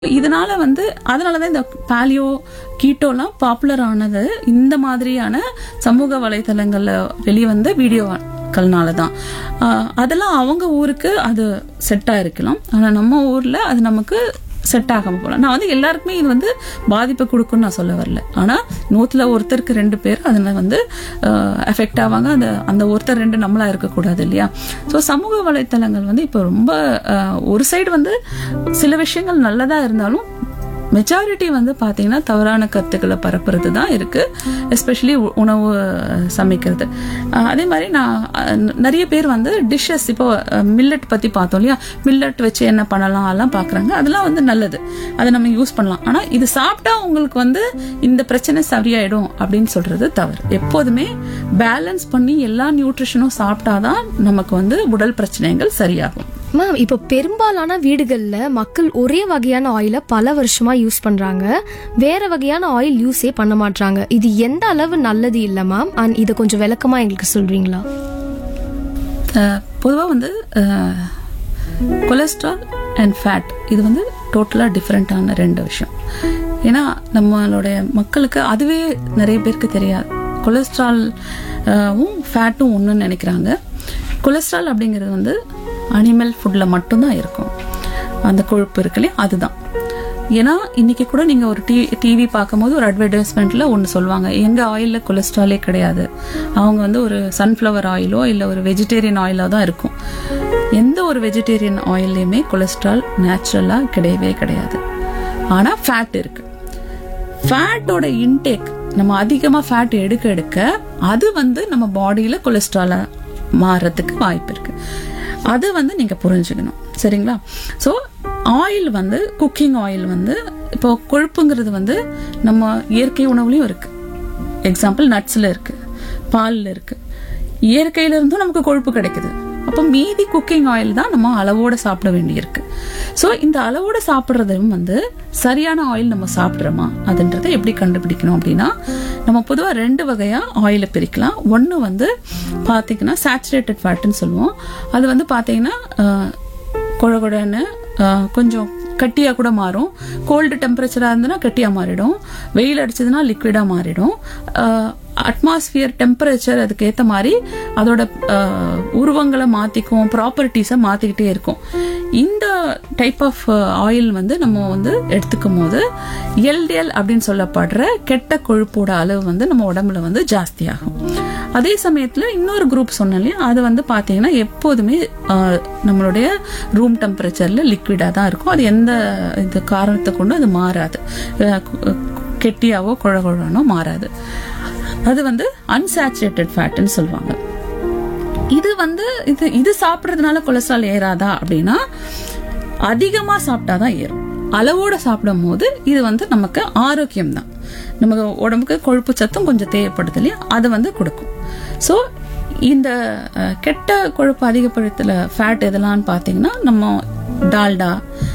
இதனால வந்து அதனால தான் இந்த பாலியோ கீட்டோலாம் பாப்புலர் ஆனது இந்த மாதிரியான சமூக வலைத்தளங்கள்ல வெளிவந்த வீடியோக்கள்னால தான் ஆஹ் அதெல்லாம் அவங்க ஊருக்கு அது செட் ஆயிருக்கலாம் ஆனா நம்ம ஊர்ல அது நமக்கு செட் ஆகாம போகலாம் நான் வந்து எல்லாருக்குமே இது வந்து பாதிப்பை கொடுக்கும்னு நான் சொல்ல வரல ஆனா நூத்துல ஒருத்தருக்கு ரெண்டு பேர் அதில் வந்து எஃபெக்ட் ஆவாங்க அந்த அந்த ஒருத்தர் ரெண்டு நம்மளா இருக்கக்கூடாது இல்லையா ஸோ சமூக வலைத்தளங்கள் வந்து இப்போ ரொம்ப ஆஹ், ஒரு சைடு வந்து சில விஷயங்கள் நல்லதா இருந்தாலும் மெஜாரிட்டி வந்து பார்த்தீங்கன்னா தவறான கருத்துக்களை பரப்புறது தான் இருக்கு எஸ்பெஷலி உணவு சமைக்கிறது அஹ் அதே மாதிரி நான் அஹ், நிறைய பேர் வந்து டிஷ்ஷஸ் இப்போ மில்லட் பத்தி பார்த்தோம் இல்லையா மில்லட் வச்சு என்ன பண்ணலாம் அதெல்லாம் பார்க்குறாங்க அதெல்லாம் வந்து நல்லது அதை நம்ம யூஸ் பண்ணலாம் ஆனால் இது சாப்பிட்டா உங்களுக்கு வந்து இந்த பிரச்சனை சரியாயிடும் அப்படின்னு சொல்றது தவறு எப்போதுமே பேலன்ஸ் பண்ணி எல்லா நியூட்ரிஷனும் சாப்பிட்டாதான் நமக்கு வந்து உடல் பிரச்சனைகள் சரியாகும் மேம் இப்போ பெரும்பாலான வீடுகள்ல மக்கள் ஒரே வகையான ஆயிலை பல வருஷமா யூஸ் பண்றாங்க வேற வகையான ஆயில் யூஸே பண்ண மாட்றாங்க இது எந்த அளவு நல்லது இல்ல மேம் அண்ட் இதை கொஞ்சம் விளக்கமா எங்களுக்கு சொல்றீங்களா பொதுவாக வந்து கொலஸ்ட்ரால் அண்ட் ஃபேட் இது வந்து டோட்டலாக டிஃப்ரெண்ட்டான ரெண்டு விஷயம் ஏன்னா நம்மளுடைய மக்களுக்கு அதுவே நிறைய பேருக்கு தெரியாது கொலஸ்ட்ராலும் ஃபேட்டும் ஒன்றுன்னு நினைக்கிறாங்க கொலஸ்ட்ரால் அப்படிங்கிறது வந்து அனிமல் ஃபுட்டில் மட்டும்தான் இருக்கும் அந்த கொழுப்பு இருக்கு இல்லையா அதுதான் ஏன்னா இன்னைக்கு கூட நீங்க ஒரு டிவி டிவி பார்க்கும்போது ஒரு அட்வர்டைஸ்மெண்ட்ல ஒன்று சொல்லுவாங்க எங்க ஆயில்ல கொலஸ்ட்ராலே கிடையாது அவங்க வந்து ஒரு சன்ஃப்ளவர் ஆயிலோ இல்லை ஒரு வெஜிடேரியன் ஆயிலோ தான் இருக்கும் எந்த ஒரு வெஜிடேரியன் ஆயில்லையுமே கொலஸ்ட்ரால் நேச்சுரலா கிடையவே கிடையாது ஆனா ஃபேட் இருக்கு ஃபேட்டோட இன்டேக் நம்ம அதிகமாக ஃபேட் எடுக்க எடுக்க அது வந்து நம்ம பாடியில கொலஸ்ட்ராலா மாறதுக்கு வாய்ப்பு இருக்கு அது வந்து நீங்க புரிஞ்சுக்கணும் சரிங்களா ஸோ ஆயில் வந்து குக்கிங் ஆயில் வந்து இப்போ கொழுப்புங்கிறது வந்து நம்ம இயற்கை உணவுலையும் இருக்கு எக்ஸாம்பிள் நட்ஸ்ல இருக்கு பால்ல இருக்கு இயற்கையில இருந்தும் நமக்கு கொழுப்பு கிடைக்குது அப்போ மீதி குக்கிங் ஆயில் தான் நம்ம அளவோட சாப்பிட வேண்டியிருக்கு ஸோ இந்த அளவோட சாப்பிட்றதும் வந்து சரியான ஆயில் நம்ம சாப்பிட்றோமா அதுன்றதை எப்படி கண்டுபிடிக்கணும் அப்படின்னா நம்ம பொதுவாக ரெண்டு வகையாக ஆயிலை பிரிக்கலாம் ஒன்று வந்து பார்த்தீங்கன்னா சேச்சுரேட்டட் ஃபேட்டுன்னு சொல்லுவோம் அது வந்து பார்த்தீங்கன்னா அஹ், கொழ கொழன்னு அஹ், கொஞ்சம் கட்டியாக கூட மாறும் கோல்டு டெம்பரேச்சராக இருந்ததுன்னா கட்டியாக மாறிடும் வெயில் அடிச்சதுன்னா லிக்விடாக மாறிடும் அட்மாஸ்பியர் டெம்பரேச்சர் அதுக்கு ஏற்ற மாதிரி அதோட அஹ், உருவங்களை மாற்றிக்கும் ப்ராப்பர்ட்டிஸை மாற்றிக்கிட்டே இருக்கும் இந்த டைப் ஆஃப் ஆயில் வந்து நம்ம வந்து எடுத்துக்கும் போது எல்டிஎல் அப்படின்னு சொல்லப்படுற கெட்ட கொழுப்போட அளவு வந்து நம்ம உடம்புல வந்து ஜாஸ்தியாகும் அதே சமயத்துல இன்னொரு குரூப் சொன்னேன் இல்லையா அது வந்து பாத்தீங்கன்னா எப்போதுமே ஆஹ், நம்மளுடைய ரூம் டெம்பரேச்சர்ல லிக்விடா தான் இருக்கும் அது எந்த இந்த காரணத்தை கொண்டு அது மாறாது அஹ், கு- கெட்டியாவோ குழ குழனோ மாறாது அது வந்து அன்சாச்சுரேட்டட் ஃபேட்னு சொல்லுவாங்க இது வந்து இது இது சாப்பிட்றதுனால கொலஸ்ட்ரால் ஏறாதா அப்படின்னா அதிகமா சாப்பிட்டாதான் ஏறும் அளவோட சாப்பிடும் போது இது வந்து நமக்கு ஆரோக்கியம் தான் நமக்கு உடம்புக்கு கொழுப்பு சத்தும் கொஞ்சம் தேவைப்படுது இல்லையா அதை வந்து கொடுக்கும் ஸோ இந்த அஹ், கெட்ட கொழுப்பு அதிகப்படுத்தல ஃபேட் எதெல்லாம் பார்த்தீங்கன்னா நம்ம டால்டா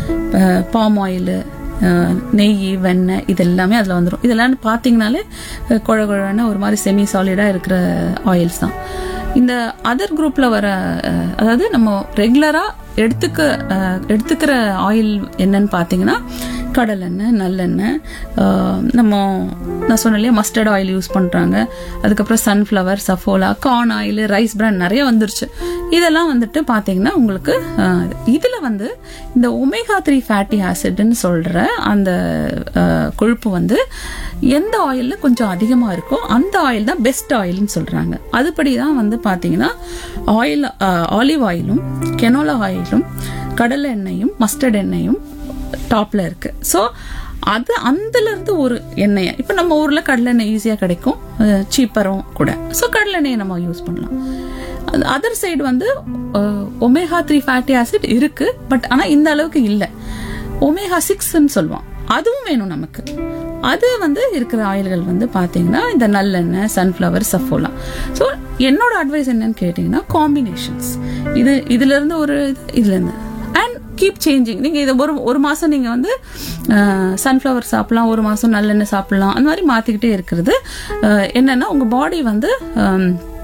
பாம் ஆயிலு நெய் வெண்ணெய் இது எல்லாமே அதில் வந்துடும் இதெல்லாம் பார்த்தீங்கனாலே அஹ், குழ குழன்னு ஒரு மாதிரி செமி சாலிடாக இருக்கிற ஆயில்ஸ் தான் இந்த அதர் குரூப்ல வர அஹ், அதாவது நம்ம ரெகுலரா எடுத்துக்க அஹ், எடுத்துக்கிற ஆயில் என்னன்னு பார்த்தீங்கன்னா கடலெண்ணெய் நல்லெண்ணெய் அஹ், நம்ம நான் சொன்னேன் இல்லையா மஸ்டர்ட் ஆயில் யூஸ் பண்றாங்க அதுக்கப்புறம் sunflower Saffola corn oil rice bran நிறைய வந்துருச்சு இதெல்லாம் வந்துட்டு பார்த்தீங்கன்னா உங்களுக்கு அஹ், இதுல வந்து இந்த ஒமேகா த்ரீ ஃபேட்டி ஆசிட்னு சொல்ற அந்த அஹ், கொழுப்பு வந்து எந்த ஆயில்ல கொஞ்சம் அதிகமா இருக்கோ அந்த ஆயில் தான் பெஸ்ட் ஆயில்னு சொல்றாங்க அதுபடி தான் வந்து பாத்தீங்கன்னா ஆயில் ஆலிவ் ஆயிலும் கெனோலா ஆயிலும் கடலை எண்ணெயும் மஸ்டர்ட் எண்ணெயும் டாப்ல இருக்கு ஸோ அது அதுல இருந்து ஒரு எண்ணெயை இப்போ நம்ம ஊர்ல கடலை எண்ணெய் ஈஸியாக கிடைக்கும் சீப்பரும் கூட ஸோ கடலை எண்ணெயை நம்ம யூஸ் பண்ணலாம் அதர் சைடு வந்து ஒமேகா த்ரீ ஃபேட்டி ஆசிட் இருக்கு பட் ஆனா இந்த அளவுக்கு இல்லை ஒமேகா சிக்ஸ்ன்னு சொல்லுவோம் அதுவும் வேணும் நமக்கு அது வந்து இருக்கிற ஆயில்கள் வந்து பாத்தீங்கன்னா இந்த நல்லெண்ணெய் சன்ஃப்ளவர் சஃபோலா ஸோ என்னோட அட்வைஸ் என்னன்னு கேட்டிங்கன்னா காம்பினேஷன்ஸ் இது இதுல இருந்து ஒரு இது, இதுல இருந்து அண்ட் கீப் சேஞ்சிங் நீங்க இதை ஒரு ஒரு மாசம் நீங்க வந்து சன்ஃப்ளவர் சாப்பிடலாம் ஒரு மாசம் நல்லெண்ணெய் சாப்பிடலாம் அந்த மாதிரி மாத்திக்கிட்டே இருக்கிறது அஹ், என்னன்னா உங்க பாடி வந்து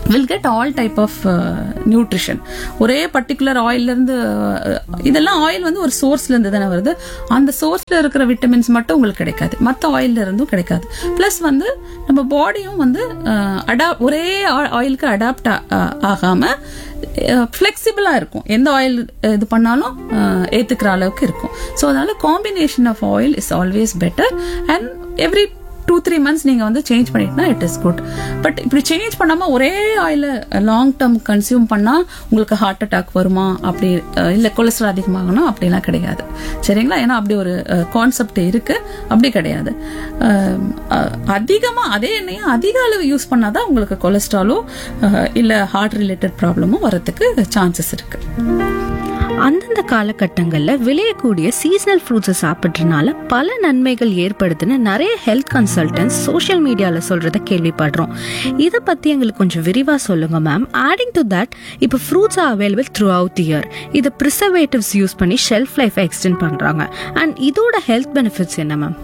will get all type of nutrition ஒரே பர்டிகுலர் இருந்து அஹ், இதெல்லாம் ஆயில் வந்து ஒரு சோர்ஸ்ல இருந்து தானே வருது அந்த சோர்ஸ்ல இருக்கிற விட்டமின்ஸ் மட்டும் உங்களுக்கு கிடைக்காது மற்ற ஆயில்ல இருந்தும் கிடைக்காது ப்ளஸ் வந்து நம்ம பாடியும் வந்து அடா ஒரே ஆயிலுக்கு அடாப்ட் ஆகாம ஃப்ளெக்சிபிளா இருக்கும் எந்த ஆயில் இது பண்ணாலும் அஹ், ஏத்துக்கிற அளவுக்கு இருக்கும் ஸோ அதனால combination of oil is always better and every two three months நீங்க வந்து சேஞ்ச் பண்ணிட்டுனா இட் இஸ் குட் பட் இப்படி சேஞ்ச் பண்ணாம ஒரே ஆயில லாங் டேர்ம் கன்சியூம் பண்ணா உங்களுக்கு ஹார்ட் அட்டாக் வருமா அப்படி அஹ், இல்ல கொலஸ்ட்ரால் அதிகமாகணும் அப்படிலாம் கிடையாது சரிங்களா ஏன்னா அப்படி ஒரு கான்செப்ட் இருக்கு அப்படி கிடையாது அஹ், அஹ், அதிகமா அதே எண்ணெயை அதிக அளவு யூஸ் பண்ணாதான் உங்களுக்கு கொலஸ்ட்ராலோ அஹ், இல்ல ஹார்ட் ரிலேட்டட் ப்ராப்ளமும் வரதுக்கு சான்சஸ் இருக்கு அந்தந்த காலகட்டங்கள்ல விளையக்கூடிய சீசனல் ஃப்ரூட்ஸை சாப்பிட்றதுனால பல நன்மைகள் ஏற்படுதுன்னு நிறைய ஹெல்த் கன்சல்டன்ட்ஸ் சோஷியல் மீடியால சொல்றத கேள்விப்படுறோம் இதை பத்தி எங்களுக்கு கொஞ்சம் விரிவா சொல்லுங்க மேம் ஆடிங் டு தட் இப்போ fruits are available throughout year இது ப்ரிசர்வேட்டிவ்ஸ் யூஸ் பண்ணி ஷெல்ஃப் லைஃபை எக்ஸ்டெண்ட் பண்றாங்க அண்ட் இதோட ஹெல்த் பெனிஃபிட்ஸ் என்ன மேம்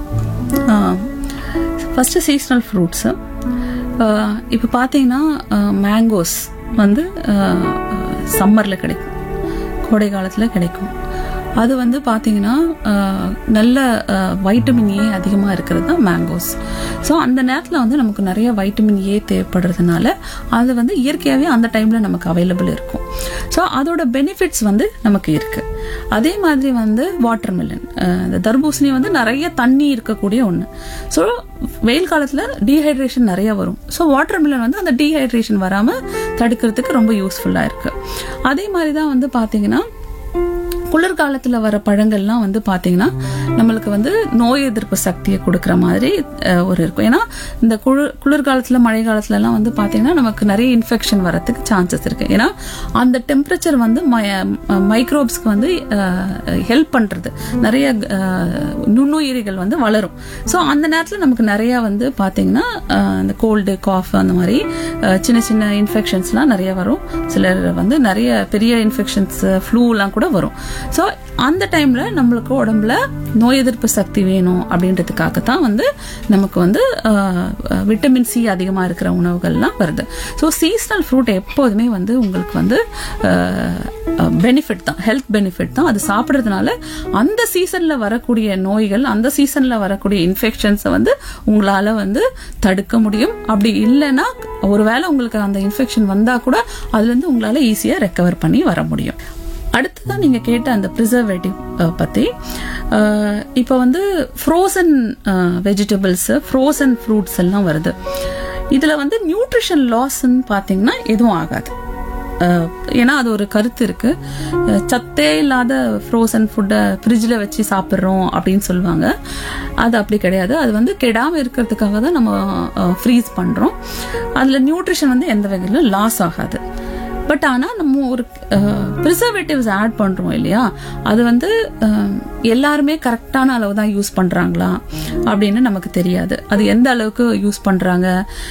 ஃபஸ்ட்டு சீஸ்னல் ஃப்ரூட்ஸு இப்போ பார்த்தீங்கன்னா மேங்கோஸ் வந்து சம்மரில் கிடைக்கும் கோடை காலத்தில் கிடைக்கும் அது வந்து பார்த்தீங்கன்னா அஹ், நல்ல வைட்டமின் ஏ அதிகமாக இருக்கிறது தான் மேங்கோஸ் ஸோ அந்த நேரத்தில் வந்து நமக்கு நிறைய வைட்டமின் ஏ தேவைப்படுறதுனால அது வந்து இயற்கையாகவே அந்த டைமில் நமக்கு அவைலபிள் இருக்கும் ஸோ அதோட பெனிஃபிட்ஸ் வந்து நமக்கு இருக்கு அதே மாதிரி வந்து வாட்டர் மில்லன் இந்த தர்பூசணி வந்து நிறைய தண்ணி இருக்கக்கூடிய ஒன்று ஸோ வெயில் காலத்தில் டீஹைட்ரேஷன் நிறைய வரும் ஸோ வாட்டர் மில்லன் வந்து அந்த டீஹைட்ரேஷன் வராமல் தடுக்கிறதுக்கு ரொம்ப யூஸ்ஃபுல்லாக இருக்கு அதே மாதிரி தான் வந்து பார்த்தீங்கன்னா குளிர்காலத்துல வர பழங்கள்லாம் வந்து பாத்தீங்கன்னா நம்மளுக்கு வந்து நோய் எதிர்ப்பு சக்தியை கொடுக்குற மாதிரி அஹ், ஒரு இருக்கும் ஏன்னா இந்த குளிர் குளிர்காலத்துல மழை காலத்துல எல்லாம் வந்து பாத்தீங்கன்னா நமக்கு நிறைய இன்ஃபெக்ஷன் வரதுக்கு சான்சஸ் இருக்கு ஏன்னா அந்த டெம்பரேச்சர் வந்து மைக்ரோப்ஸ்க்கு வந்து ஹெல்ப் பண்றது நிறைய அஹ், நுண்ணுயிரிகள் வந்து வளரும் ஸோ அந்த நேரத்தில் நமக்கு நிறைய வந்து பாத்தீங்கன்னா அஹ், இந்த கோல்டு காஃப் அந்த மாதிரி அஹ், சின்ன சின்ன இன்ஃபெக்ஷன்ஸ்லாம் நிறைய வரும் சிலர் வந்து நிறைய பெரிய இன்ஃபெக்ஷன்ஸ் ஃப்ளூலாம் கூட வரும் ஸோ அந்த டைம்ல நம்மளுக்கு உடம்புல நோய் எதிர்ப்பு சக்தி வேணும் அப்படின்றதுக்காக தான் வந்து நமக்கு வந்து விட்டமின் சி அதிகமாக இருக்கிற உணவுகள்லாம் வருது ஸோ சீசனல் ஃப்ரூட் எப்போதுமே வந்து உங்களுக்கு வந்து பெனிஃபிட் தான் ஹெல்த் பெனிஃபிட் தான் அது சாப்பிட்றதுனால அந்த சீசன்ல வரக்கூடிய நோய்கள் அந்த சீசன்ல வரக்கூடிய இன்ஃபெக்ஷன்ஸை வந்து உங்களால வந்து தடுக்க முடியும் அப்படி இல்லைன்னா ஒருவேளை உங்களுக்கு அந்த இன்ஃபெக்ஷன் வந்தா கூட அதுல இருந்து உங்களால ஈஸியா ரெக்கவர் பண்ணி வர முடியும் அடுத்ததான் நீங்க கேட்ட அந்த ப்ரிசர்வேட்டிவ் பத்தி அஹ், இப்போ வந்து ஃப்ரோசன் வெஜிடபிள்ஸ் ஃப்ரோசன் ஃப்ரூட்ஸ் எல்லாம் வருது இதுல வந்து நியூட்ரிஷன் லாஸ்ன்னு பாத்தீங்கன்னா எதுவும் ஆகாது அஹ், ஏன்னா அது ஒரு கருத்து இருக்கு அஹ், சத்தே இல்லாத ஃப்ரோசன் ஃபுட்டை ஃப்ரிட்ஜில் வச்சு சாப்பிட்றோம் அப்படின்னு சொல்லுவாங்க அது அப்படி கிடையாது அது வந்து கெடாம இருக்கிறதுக்காக தான் நம்ம ஃப்ரீஸ் பண்றோம் அதுல நியூட்ரிஷன் வந்து எந்த வகையிலும் லாஸ் ஆகாது பட் ஆனால் நம்ம ஒரு ப்ரிசர்வேட்டிவ்ஸ் ஆட் பண்ணுறோம் இல்லையா அது வந்து அஹ், எல்லாருமே கரெக்டான அளவு தான் யூஸ் பண்ணுறாங்களா அப்படின்னு நமக்கு தெரியாது அது எந்த அளவுக்கு யூஸ் பண்ணுறாங்க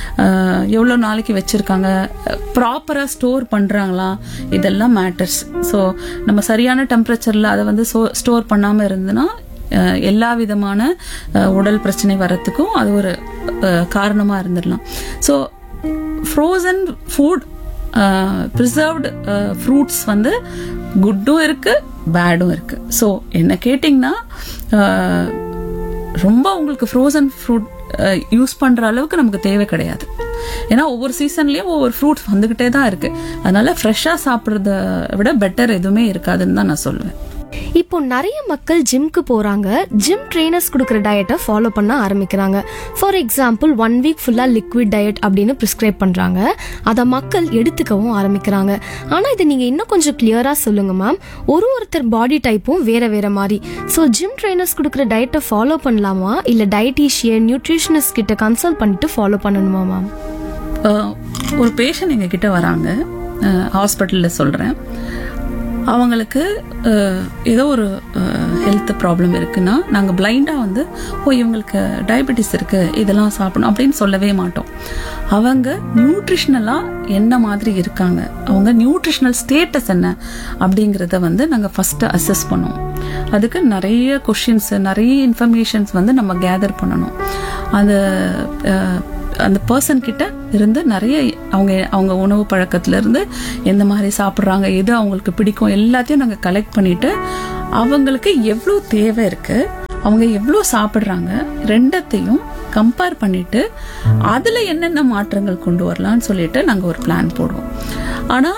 எவ்வளோ நாளைக்கு வச்சுருக்காங்க ப்ராப்பராக ஸ்டோர் பண்ணுறாங்களா இதெல்லாம் மேட்டர்ஸ் ஸோ நம்ம சரியான டெம்பரேச்சரில் அதை வந்து ஸ்டோர் பண்ணாமல் இருந்ததுன்னா அஹ், எல்லா விதமான அஹ், உடல் பிரச்சனை வரத்துக்கும் அது ஒரு காரணமாக இருந்துடலாம் so frozen food preserved fruits வந்து குட்டும் இருக்கு பேடும் இருக்கு ஸோ என்ன கேட்டிங்கன்னா அஹ், ரொம்ப உங்களுக்கு ஃப்ரோசன் ஃப்ரூட் யூஸ் பண்ற அளவுக்கு நமக்கு தேவை கிடையாது ஏன்னா ஒவ்வொரு சீசன்லயும் ஒவ்வொரு ஃப்ரூட்ஸ் வந்துகிட்டே தான் இருக்கு அதனால ஃப்ரெஷ்ஷா சாப்பிட்றத விட பெட்டர் எதுவுமே இருக்காதுன்னு தான் நான் சொல்லுவேன் இப்போ நிறைய மக்கள் ஜிம்க்கு போறாங்க ஜிம் ட்ரெயினர்ஸ் கொடுக்குற டயட்டை ஃபாலோ பண்ண ஆரம்பிக்கிறாங்க ஃபார் எக்ஸாம்பிள் ஒன் வீக் ஃபுல்லாக லிக்விட் டயட் அப்படின்னு ப்ரிஸ்கிரைப் பண்றாங்க அதை மக்கள் எடுத்துக்கவும் ஆரம்பிக்கிறாங்க ஆனால் இதை நீங்கள் இன்னும் கொஞ்சம் கிளியராக சொல்லுங்க மேம் ஒரு ஒருத்தர் பாடி டைப்பும் வேற வேற மாதிரி ஸோ ஜிம் ட்ரெயினர்ஸ் கொடுக்குற டயட்டை ஃபாலோ பண்ணலாமா இல்லை டயட்டீஷியன் நியூட்ரிஷனிஸ்ட் கிட்ட கன்சல்ட் பண்ணிட்டு ஃபாலோ பண்ணணுமா மேம் அஹ், ஒரு பேஷண்ட் எங்க கிட்ட வராங்க ஹாஸ்பிட்டலில் சொல்றேன் அவங்களுக்கு அஹ், ஏதோ ஒரு ஹெல்த் ப்ராப்ளம் இருக்குன்னா நாங்கள் பிளைண்டாக வந்து ஓ இவங்களுக்கு டயபெட்டிஸ் இருக்கு இதெல்லாம் சாப்பிடணும் அப்படின்னு சொல்லவே மாட்டோம் அவங்க நியூட்ரிஷனலாக என்ன மாதிரி இருக்காங்க அவங்க நியூட்ரிஷனல் ஸ்டேட்டஸ் என்ன அப்படிங்கிறத வந்து நாங்கள் ஃபஸ்ட்டு அசஸ் பண்ணுவோம் அதுக்கு நிறைய கொஷின்ஸ் நிறைய இன்ஃபர்மேஷன்ஸ் வந்து நம்ம கேதர் பண்ணணும் அது அஹ், அந்த பர்சன் கிட்ட இருந்து நிறைய அவங்க அவங்க உணவு பழக்கத்துல இருந்து எந்த மாதிரி சாப்பிட்றாங்க எது அவங்களுக்கு பிடிக்கும் எல்லாத்தையும் நாங்கள் கலெக்ட் பண்ணிட்டு அவங்களுக்கு எவ்வளோ தேவை இருக்கு அவங்க எவ்வளோ சாப்பிட்றாங்க ரெண்டத்தையும் கம்பேர் பண்ணிட்டு அதுல என்னென்ன மாற்றங்கள் கொண்டு வரலாம்னு சொல்லிட்டு நாங்கள் ஒரு பிளான் போடுவோம் ஆனா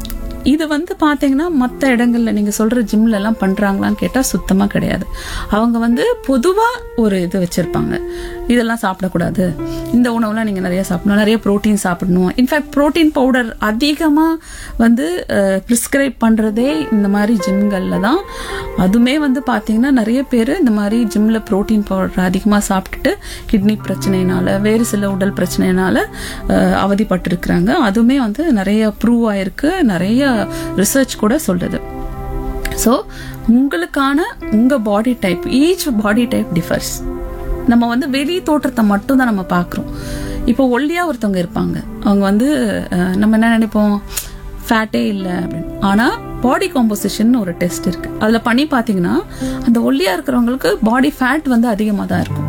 இது வந்து பாத்தீங்கன்னா மற்ற இடங்கள்ல நீங்க சொல்ற ஜிம்ல எல்லாம் பண்றாங்களான்னு கேட்டா சுத்தமா கிடையாது அவங்க வந்து பொதுவா ஒரு இது வச்சிருப்பாங்க இதெல்லாம் சாப்பிடக்கூடாது இந்த உணவுலாம் நீங்க நிறைய சாப்பிடணும் நிறைய புரோட்டீன் சாப்பிடணும் இன்ஃபேக்ட் புரோட்டீன் பவுடர் அதிகமா வந்து ப்ரிஸ்கிரைப் பண்றதே இந்த மாதிரி ஜிம்கள்ல தான் அதுமே வந்து பாத்தீங்கன்னா நிறைய பேர் இந்த மாதிரி ஜிம்ல புரோட்டீன் பவுடர் அதிகமா சாப்பிட்டுட்டு கிட்னி பிரச்சனையினால வேறு சில உடல் பிரச்சனையினால அஹ், அவதிப்பட்டிருக்கிறாங்க அதுவுமே வந்து நிறைய ப்ரூவ் ஆயிருக்கு நிறைய ரிசர்ச் கூட சொல்லுது ஸோ உங்களுக்கான உங்க body type each body type differs நம்ம வந்து வெளி தோற்றத்தை மட்டும் தான் நம்ம பார்க்குறோம் இப்போ ஒல்லியா ஒருத்தவங்க இருப்பாங்க அவங்க வந்து அஹ், நம்ம என்ன நினைப்போம் ஃபேட்டே இல்லை அப்படின்னு ஆனா பாடி காம்போசிஷன் ஒரு டெஸ்ட் இருக்கு அதுல பண்ணி பார்த்தீங்கன்னா அந்த ஒல்லியா இருக்கிறவங்களுக்கு பாடி ஃபேட் வந்து அதிகமாக தான் இருக்கும்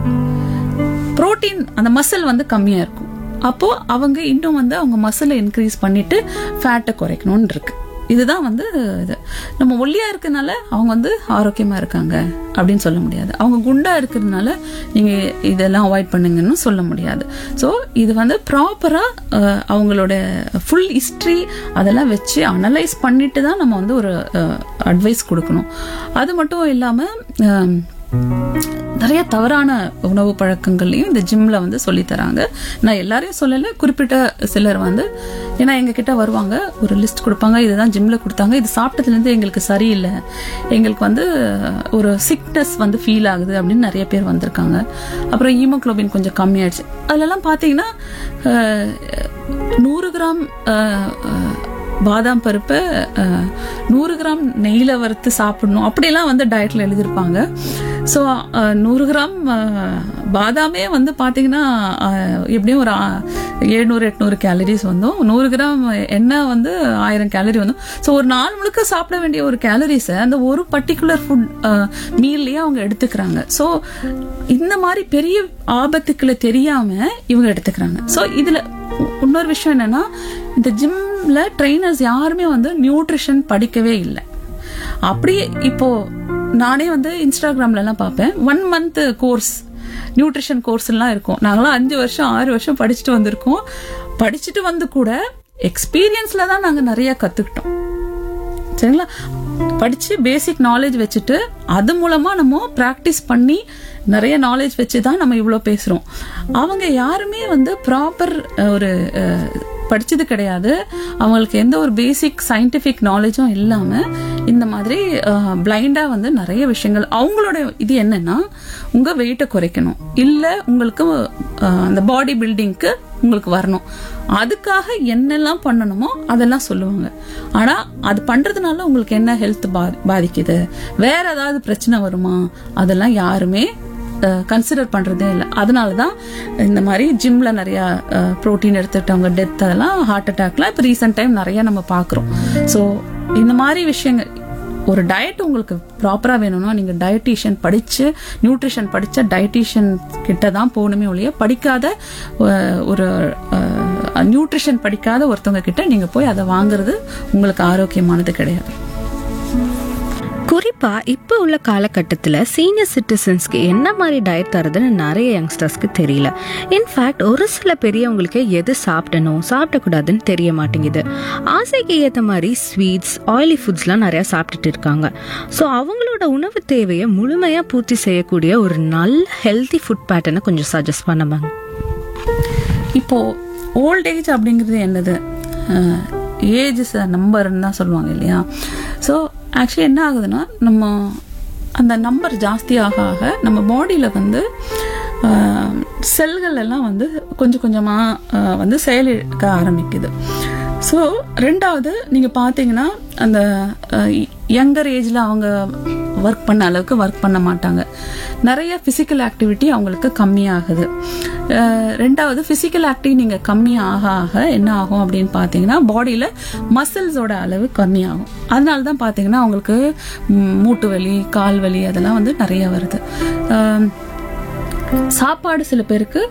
புரோட்டீன் அந்த மசில் வந்து கம்மியா இருக்கும் அப்போ அவங்க இன்னும் வந்து அவங்க மசிலை இன்க்ரீஸ் பண்ணிட்டு ஃபேட்டை குறைக்கணும்னு இருக்கு இதுதான் வந்து இது நம்ம ஒல்லியா இருக்கறனால அவங்க வந்து ஆரோக்கியமா இருக்காங்க அப்படின்னு சொல்ல முடியாது அவங்க குண்டா இருக்கிறதுனால நீங்க இதெல்லாம் அவாய்ட் பண்ணுங்கன்னு சொல்ல முடியாது ஸோ இது வந்து ப்ராப்பரா அவங்களோட ஃபுல் ஹிஸ்ட்ரி அதெல்லாம் வச்சு அனலைஸ் பண்ணிட்டு தான் நம்ம வந்து ஒரு அட்வைஸ் கொடுக்கணும் அது மட்டும் இல்லாம அஹ், நிறைய தவறான உணவு பழக்கங்கள்லையும் இந்த ஜிம்ல வந்து சொல்லி தராங்க நான் எல்லாரையும் சொல்லல குறிப்பிட்ட சிலர் வந்து ஏன்னா எங்க கிட்ட வருவாங்க ஒரு லிஸ்ட் கொடுப்பாங்க இதுதான் ஜிம்ல கொடுத்தாங்க இது சாப்பிட்டதுல இருந்து எங்களுக்கு சரியில்லை எங்களுக்கு வந்து ஒரு சிக்னஸ் வந்து ஃபீல் ஆகுது அப்படின்னு நிறைய பேர் வந்திருக்காங்க அப்புறம் ஹீமோகுளோபின் கொஞ்சம் கம்மியாயிடுச்சு அதுலலாம் பாத்தீங்கன்னா அஹ், நூறு கிராம் அஹ், அஹ், பாதாம் பருப்பை அஹ், நூறு கிராம் நெய்யில் வறுத்து சாப்பிடணும் அப்படியெல்லாம் வந்து டயட்டில் எழுதியிருப்பாங்க ஸோ நூறு கிராம் அஹ், பாதாமே வந்து பார்த்தீங்கன்னா அஹ், எப்படியும் ஒரு எழுநூறு எட்நூறு கேலரிஸ் வந்தும் நூறு கிராம் எண்ணெய் வந்து ஆயிரம் கேலரி வந்தும் ஸோ ஒரு நாள் முழுக்க சாப்பிட வேண்டிய ஒரு கேலரிஸை அந்த ஒரு பர்டிகுலர் ஃபுட் மீல்லையே அவங்க எடுத்துக்கிறாங்க ஸோ இந்த மாதிரி பெரிய ஆபத்துக்களை தெரியாம இவங்க எடுத்துக்கிறாங்க ஸோ இதுல இன்னொரு விஷயம் என்னன்னா இந்த ஜிம்ல ட்ரைனர்ஸ் யாருமே வந்து நியூட்ரிஷன் படிக்கவே இல்லை அப்படியே இப்போ நானே வந்து இன்ஸ்டாகிராம்ல எல்லாம் பார்ப்பேன் one month course nutrition course எல்லாம் இருக்கும் நாங்களாம் அஞ்சு வருஷம் ஆறு வருஷம் படிச்சுட்டு வந்திருக்கோம் படிச்சுட்டு வந்து கூட எக்ஸ்பீரியன்ஸ்ல தான் நாங்க நிறைய கத்துக்கிட்டோம் சரிங்களா படிச்சு பேசிக் நாலேஜ் வச்சுட்டு அது மூலமா நம்ம பிராக்டிஸ் பண்ணி நிறைய நாலேஜ் வச்சு தான் நம்ம இவ்வளோ பேசுறோம் அவங்க யாருமே வந்து ப்ராப்பர் ஒரு அஹ், படிச்சது கிடையாது அவங்களுக்கு எந்த ஒரு பேசிக் சயின்டிஃபிக் நாலேஜும் இல்லாம இந்த மாதிரி பிளைண்டா வந்து நிறைய விஷயங்கள் அவங்களோட இது என்னன்னா உங்க வெயிட்டை குறைக்கணும் இல்ல உங்களுக்கு அஹ், அந்த பாடி பில்டிங்க்கு உங்களுக்கு வரணும் அதுக்காக என்னெல்லாம் பண்ணணுமோ அதெல்லாம் சொல்லுவாங்க ஆனா அது பண்றதுனால உங்களுக்கு என்ன ஹெல்த் பாதிக்குது வேற ஏதாவது பிரச்சனை வருமா அதெல்லாம் யாருமே கன்சிடர் பண்றதே இல்லை அதனால தான் இந்த மாதிரி ஜிம்ல நிறைய ப்ரோட்டீன் எடுத்துக்கிட்டவங்க டெத் அதெல்லாம் ஹார்ட் அட்டாக்லாம் இப்போ ரீசெண்ட் டைம் நிறைய நம்ம பார்க்குறோம் ஸோ இந்த மாதிரி விஷயங்கள் ஒரு டயட் உங்களுக்கு ப்ராப்பராக வேணும்னா நீங்கள் டயட்டீஷியன் படித்து நியூட்ரிஷன் படித்த டயட்டீஷியன் கிட்ட தான் போகணுமே ஒழிய படிக்காத அஹ், ஒரு நியூட்ரிஷன் படிக்காத ஒருத்தவங்க கிட்ட நீங்கள் போய் அதை வாங்குறது உங்களுக்கு ஆரோக்கியமானது கிடையாது குறிப்பா இப்போ உள்ள காலகட்டத்தில் சீனியர் சிட்டிசன்ஸ்க்கு என்ன மாதிரி டயட் தரதுன்னு நிறைய யங்ஸ்டர்ஸ்க்கு தெரியல இன்ஃபேக்ட் ஒரு சில பெரியவங்களுக்கு எது சாப்பிடணும் சாப்பிடக்கூடாதுன்னு தெரிய மாட்டேங்குது ஆசைக்கு ஏற்ற மாதிரி ஸ்வீட்ஸ் ஆயிலி ஃபுட்ஸ்லாம் நிறையா சாப்பிட்டுட்டு இருக்காங்க ஸோ அவங்களோட உணவு தேவையை முழுமையாக பூர்த்தி செய்யக்கூடிய ஒரு நல்ல ஹெல்தி ஃபுட் பேட்டர்னை கொஞ்சம் சஜஸ்ட் பண்ணமாங்க இப்போ ஓல்ட் ஏஜ் அப்படிங்கிறது என்னது ஏஜ் நம்பர்னு தான் சொல்லுவாங்க இல்லையா ஸோ ஆக்சுவலி என்ன ஆகுதுன்னா நம்ம அந்த நம்பர் ஜாஸ்தி ஆக ஆக நம்ம பாடியில் வந்து செல்கள் எல்லாம் வந்து கொஞ்சம் கொஞ்சமாக வந்து செயலிழக்க ஆரம்பிக்குது ஸோ ரெண்டாவது நீங்கள் பார்த்தீங்கன்னா அந்த யங்கர் ஏஜில் அவங்க ஒர்க் பண்ண அளவுக்கு ஒர்க் பண்ண மாட்டாங்க நிறைய ஃபிசிக்கல் ஆக்டிவிட்டி அவங்களுக்கு கம்மியாகுது அஹ் ரெண்டாவது ஃபிசிக்கல் ஆக்டிவிட்டி நீங்கள் கம்மியாக ஆக என்ன ஆகும் அப்படின்னு பார்த்தீங்கன்னா பாடியில் மசில்ஸோட அளவு கம்மியாகும் அதனால தான் பார்த்தீங்கன்னா அவங்களுக்கு ம், மூட்டு வலி கால் வலி அதெல்லாம் வந்து நிறைய வருது அஹ் சாப்பாடு சில பேருக்கு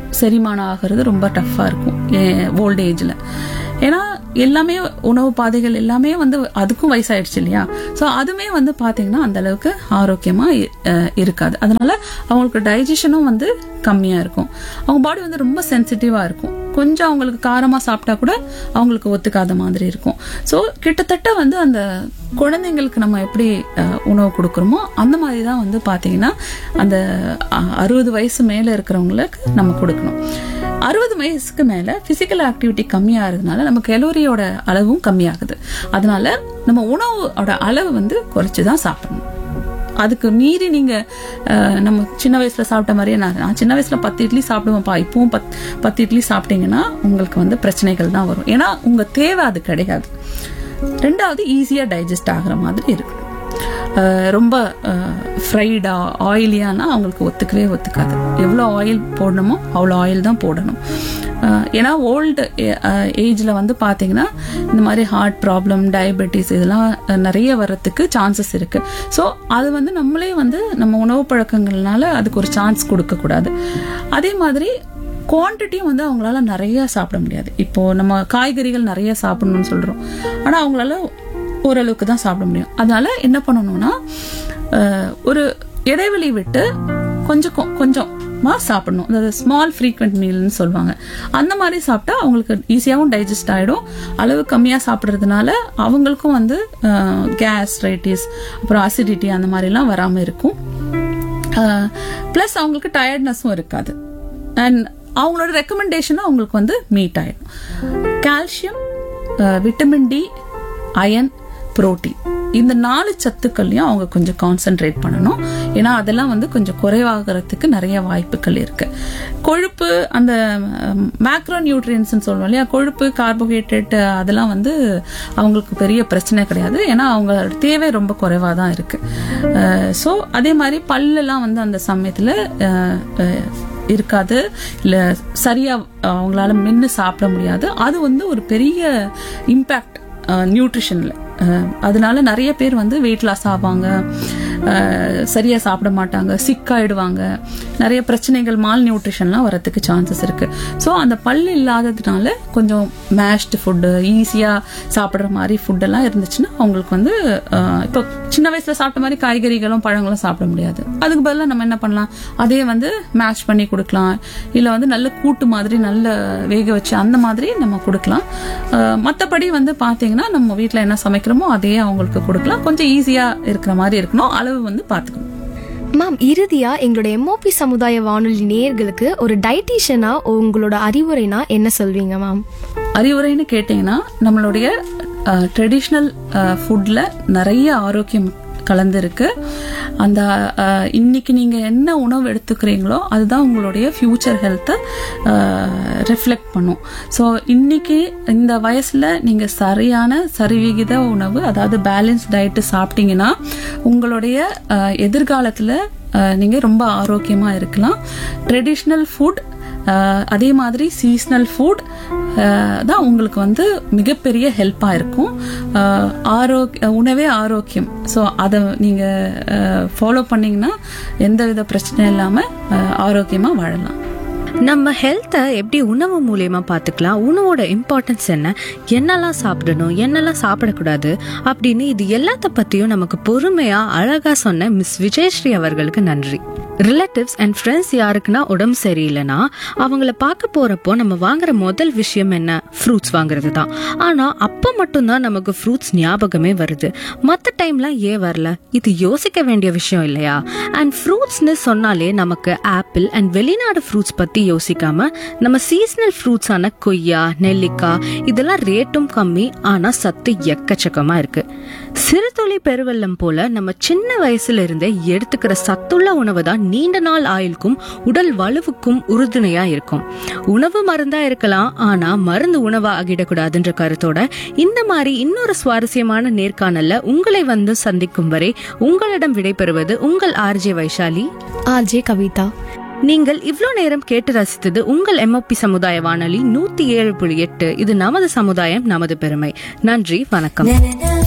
செரிமானம் ஆகிறது ரொம்ப டஃப்பாக இருக்கும் ஓல்ட் ஏஜில் ஏன்னா எல்லாமே உணவு பாதைகள் எல்லாமே வந்து அதுக்கும் வயசாயிடுச்சு இல்லையா ஸோ அதுவுமே வந்து பார்த்தீங்கன்னா அந்த அளவுக்கு ஆரோக்கியமாக இருக்காது அதனால அவங்களுக்கு டைஜஷனும் வந்து கம்மியாக இருக்கும் அவங்க பாடி வந்து ரொம்ப சென்சிட்டிவாக இருக்கும் கொஞ்சம் அவங்களுக்கு காரமாக சாப்பிட்டா கூட அவங்களுக்கு ஒத்துக்காத மாதிரி இருக்கும் ஸோ கிட்டத்தட்ட வந்து அந்த குழந்தைங்களுக்கு நம்ம எப்படி அஹ், உணவு கொடுக்குறோமோ அந்த மாதிரி தான் வந்து பார்த்தீங்கன்னா அந்த அஹ், அறுபது வயசு மேலே இருக்கிறவங்களுக்கு நம்ம கொடுக்கணும் அறுபது வயசுக்கு மேலே ஃபிசிக்கல் ஆக்டிவிட்டி கம்மியாகிறதுனால நம்ம கெலோரியோட அளவும் கம்மியாகுது அதனால நம்ம உணவோட அளவு வந்து குறைச்சி தான் சாப்பிடணும் அதுக்கு மீறி நீங்க அஹ், நம்ம சின்ன வயசுல சாப்பிட்ட மாதிரியே நான் நான் சின்ன வயசுல பத்து இட்லி சாப்பிடுவேன்ப்பா இப்பவும் பத் பத்து இட்லி சாப்பிட்டீங்கன்னா உங்களுக்கு வந்து பிரச்சனைகள் தான் வரும் ஏன்னா உங்க தேவை அது கிடையாது ரெண்டாவது ஈஸியா டைஜஸ்ட் ஆகுற மாதிரி இருக்கும் அஹ், ரொம்ப ஃப்ரைடா ஆயிலியானா அவங்களுக்கு ஒத்துக்கவே ஒத்துக்காது எவ்வளோ ஆயில் போடணுமோ அவ்வளோ ஆயில் தான் போடணும் அஹ், ஏன்னா ஓல்டு ஏஜில் வந்து பார்த்தீங்கன்னா இந்த மாதிரி ஹார்ட் ப்ராப்ளம் டயபெட்டிஸ் இதெல்லாம் அஹ், நிறைய வர்றதுக்கு சான்சஸ் இருக்கு ஸோ அது வந்து நம்மளே வந்து நம்ம உணவு பழக்கங்கள்னால அதுக்கு ஒரு சான்ஸ் கொடுக்கக்கூடாது அதே மாதிரி குவான்டிட்டியும் வந்து அவங்களால நிறைய சாப்பிட முடியாது இப்போ நம்ம காய்கறிகள் நிறைய சாப்பிடணும்னு சொல்றோம் ஆனா அவங்களால ஓரளவுக்கு தான் சாப்பிட முடியும் அதனால என்ன பண்ணணும்னா அஹ், ஒரு இடைவெளி விட்டு கொஞ்சம் கொ- கொஞ்சமா சாப்பிடணும் அதாவது ஸ்மால் ஃப்ரீக்வெண்ட் மீல்னு சொல்லுவாங்க அந்த மாதிரி சாப்பிட்டா அவங்களுக்கு ஈஸியாகவும் டைஜஸ்ட் ஆகிடும் அளவு கம்மியாக சாப்பிட்றதுனால அவங்களுக்கும் வந்து கேஸ் ரைட்டிஸ் அப்புறம் அசிடிட்டி அந்த மாதிரிலாம் வராமல் இருக்கும் ப்ளஸ் அவங்களுக்கு டயர்ட்னஸும் இருக்காது அண்ட் அவங்களோட ரெக்கமெண்டேஷனும் அவங்களுக்கு வந்து மீட் ஆயிடும் calcium vitamin D iron protein இந்த நாலு சத்துக்கள்லையும் அவங்க கொஞ்சம் கான்சென்ட்ரேட் பண்ணணும் ஏன்னா அதெல்லாம் வந்து கொஞ்சம் குறைவாகிறதுக்கு நிறைய வாய்ப்புகள் இருக்கு கொழுப்பு அந்த மேக்ரோ நியூட்ரியன்ஸ் சொல்லுவோம் இல்லையா கொழுப்பு கார்போஹைட்ரேட் அதெல்லாம் வந்து அவங்களுக்கு பெரிய பிரச்சனை கிடையாது ஏன்னா அவங்களோட தேவை ரொம்ப குறைவாக தான் இருக்கு ஸோ அதே மாதிரி பல்லெல்லாம் வந்து அந்த சமயத்தில் இருக்காது இல்லை சரியா அவங்களால மென்று சாப்பிட முடியாது அது வந்து ஒரு பெரிய இம்பேக்ட் நியூட்ரிஷனில் அதனால நிறைய பேர் வந்து வெயிட் லாஸ் ஆவாங்க அஹ், சரியா சாப்பிட மாட்டாங்க சிக்காயிடுவாங்க நிறைய பிரச்சனைகள் மால் நியூட்ரிஷன்லாம் வரதுக்கு சான்சஸ் இருக்கு ஸோ அந்த பல் இல்லாததுனால கொஞ்சம் மேஷ்டு ஃபுட்டு ஈஸியாக சாப்பிட்ற மாதிரி ஃபுட்டெல்லாம் இருந்துச்சுன்னா அவங்களுக்கு வந்து அஹ், இப்போ சின்ன வயசுல சாப்பிட்ட மாதிரி காய்கறிகளும் பழங்களும் சாப்பிட முடியாது அதுக்கு பதிலாக நம்ம என்ன பண்ணலாம் அதே வந்து மேஷ் பண்ணி கொடுக்கலாம் இல்லை வந்து நல்ல கூட்டு மாதிரி நல்ல வேக வச்சு அந்த மாதிரி நம்ம கொடுக்கலாம் மற்றபடி வந்து பார்த்தீங்கன்னா நம்ம வீட்டில் என்ன சமைக்கிறோமோ அதே அவங்களுக்கு கொடுக்கலாம் கொஞ்சம் ஈஸியாக இருக்கிற மாதிரி இருக்கணும் அளவு வந்து பார்த்துக்கணும் மேம் இறுதியா எங்களோட எம்ஓபி சமுதாய வானொலி நேயர்களுக்கு ஒரு டயட்டீஷியனா உங்களோட அறிவுரைனா என்ன சொல்வீங்க மேம் அறிவுரைன்னு கேட்டிங்கன்னா நம்மளுடைய ட்ரெடிஷ்னல் ஃபுட்டில் நிறைய ஆரோக்கியம் கலந்துருக்கு அந்த அஹ், இன்னைக்கு நீங்கள் என்ன உணவு எடுத்துக்கிறீங்களோ அதுதான் உங்களுடைய ஃப்யூச்சர் ஹெல்த்தை ரிஃப்ளெக்ட் பண்ணும் ஸோ இன்னைக்கு இந்த வயசில் நீங்கள் சரியான சரிவிகித உணவு அதாவது பேலன்ஸ் டயட்டு சாப்பிட்டீங்கன்னா உங்களுடைய அஹ், எதிர்காலத்தில் நீங்கள் ரொம்ப ஆரோக்கியமாக இருக்கலாம் ட்ரெடிஷ்னல் ஃபுட் அஹ் அதே மாதிரி சீஸ்னல் ஃபுட் தான் உங்களுக்கு வந்து மிகப்பெரிய ஹெல்ப்பாக இருக்கும் அஹ் ஆரோக் உணவே ஆரோக்கியம் ஸோ அதை நீங்கள் ஃபாலோ பண்ணிங்கன்னா எந்தவித பிரச்சனையும் இல்லாமல் ஆரோக்கியமாக வாழலாம் நம்ம ஹெல்த்தை எப்படி உணவு மூலியமா பார்த்துக்கலாம் உணவோட இம்பார்ட்டன்ஸ் என்ன என்னெல்லாம் சாப்பிடணும் என்னெல்லாம் சாப்பிடக்கூடாது அப்படின்னு இது எல்லாத்த பத்தியும் நமக்கு பொறுமையா அழகா சொன்ன மிஸ் விஜயஸ்ரீ அவர்களுக்கு நன்றி ரிலேட்டிவ்ஸ் அண்ட் ஃப்ரெண்ட்ஸ் யாருக்குன்னா உடம்பு சரியில்லைன்னா அவங்கள பார்க்க போறப்போ நம்ம வாங்குற முதல் விஷயம் என்ன ஃப்ரூட்ஸ் வாங்குறது தான் ஆனா அப்ப மட்டும்தான் நமக்கு ஃப்ரூட்ஸ் ஞாபகமே வருது மற்ற டைம்லாம் ஏன் வரல இது யோசிக்க வேண்டிய விஷயம் இல்லையா அண்ட் ஃப்ரூட்ஸ்னு சொன்னாலே நமக்கு ஆப்பிள் அண்ட் வெளிநாடு ஃப்ரூட்ஸ் பத்தி யோசிக்காம நம்ம சீசனல் ஃப்ரூட்ஸான கொய்யா நெல்லிக்காய் இதெல்லாம் ரேட்டும் கம்மி ஆனா சத்து எக்கச்சக்கமா இருக்கு சிறுதுளி பெருவெல்லம் போல நம்ம சின்ன வயசுல இருந்தே எடுத்துக்கிற சத்துள்ள உணவு தான் நீண்ட நாள் ஆயுளுக்கும் உடல் வலுவுக்கும் உறுதுணையா இருக்கும் உணவு மருந்தா இருக்கலாம் ஆனா மருந்து உணவா ஆகிடக்கூடாதுன்ற கருத்தோட இந்த மாதிரி இன்னொரு சுவாரஸ்யமான நேர்காணல்ல உங்களை வந்து சந்திக்கும் வரை உங்களிடம் விடைபெறுவது உங்கள் ஆர்ஜே வைஷாலி ஆர்ஜே கவிதா நீங்கள் இவ்ளோ நேரம் கேட்டு ரசித்தது உங்கள் எம்ஓபி சமுதாய வானொலி நூத்தி ஏழு புள்ளி எட்டு இது நமது சமுதாயம் நமது பெருமை நன்றி வணக்கம்